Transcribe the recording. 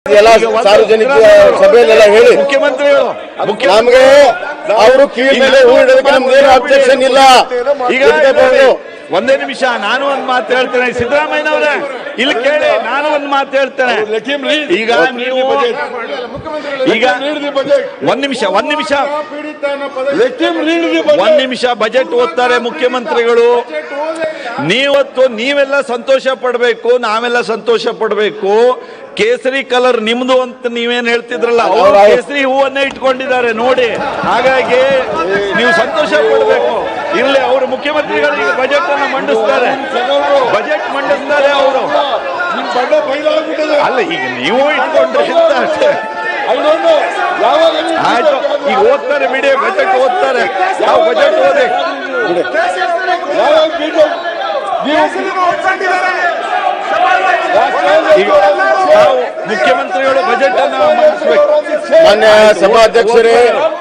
ಎಲ್ಲ ಸಾರ್ವಜನಿಕ ಸಭೆಯಲ್ಲೆಲ್ಲ ಹೇಳಿ ಮುಖ್ಯಮಂತ್ರಿಗಳು ಮುಖ್ಯ- ನಮ್ಗೆ ಅವರು ಕಿವಿ ಮೇಲೆ ಹೂ ಇಡೋದಕ್ಕೆ ನಮ್ದೇನು ಅಬ್ಜೆಕ್ಷನ್ ಇಲ್ಲ ಈಗ ಇಟ್ಕೋಬಹುದು. ಒಂದೇ ನಿಮಿಷ ನಾನು ಒಂದ್ ಮಾತು ಹೇಳ್ತೇನೆ ಸಿದ್ದರಾಮಯ್ಯನವರೇ ಇಲ್ಲಿ ಕೇಳಿ ನಾನು ಒಂದ್ ಮಾತು ಹೇಳ್ತೇನೆ ಈಗ ನೀವು ಈಗ ಒಂದ್ ನಿಮಿಷ ಒಂದ್ ನಿಮಿಷ ಒಂದ್ ನಿಮಿಷ ಬಜೆಟ್ ಓದ್ತಾರೆ ಮುಖ್ಯಮಂತ್ರಿಗಳು ನೀವತ್ತು ನೀವೆಲ್ಲ ಸಂತೋಷ ಪಡ್ಬೇಕು ನಾವೆಲ್ಲ ಸಂತೋಷ ಪಡ್ಬೇಕು ಕೇಸರಿ ಕಲರ್ ನಿಮ್ದು ಅಂತ ನೀವೇನ್ ಹೇಳ್ತಿದ್ರಲ್ಲ ಅವರು ಅವ್ರು- ಕೇಸರಿ ಹೂವನ್ನೇ ಇಟ್ಕೊಂಡಿದ್ದಾರೆ ನೋಡಿ ಹಾಗಾಗಿ ನೀವು ಸಂತೋಷ ಪಡ್ಬೇಕು ಇರ್ಲಿ ಅವರು ಮುಖ್ಯಮಂತ್ರಿಗಳು ಈಗ ಬಜೆಟ್ ಅನ್ನು ಮಂಡಿಸ್ತಾರೆ ಬಜೆಟ್ ಮಂಡಿಸ್ತಾರೆ ಅವರು ಅಲ್ಲ ಈಗ ನೀವು ಇಟ್ಕೊಂಡ್ರೆ ಎಂತ ಅಷ್ಟೇ. ಆಯ್ತು ಈಗ ಓದ್ತಾರೆ ಬಿಡಿ ಬಜೆಟ್ ಓದ್ತಾರೆ ಯಾವ ಬಜೆಟ್ ಓದಿ ಈಗ ನಾವು ಮುಖ್ಯಮಂತ್ರಿಗಳು ಬಜೆಟ್ ಅನ್ನ ಮಂಡಿಸ್ಬೇಕು ಮಾನ್ಯ ಸಭಾಧ್ಯಕ್ಷರೇ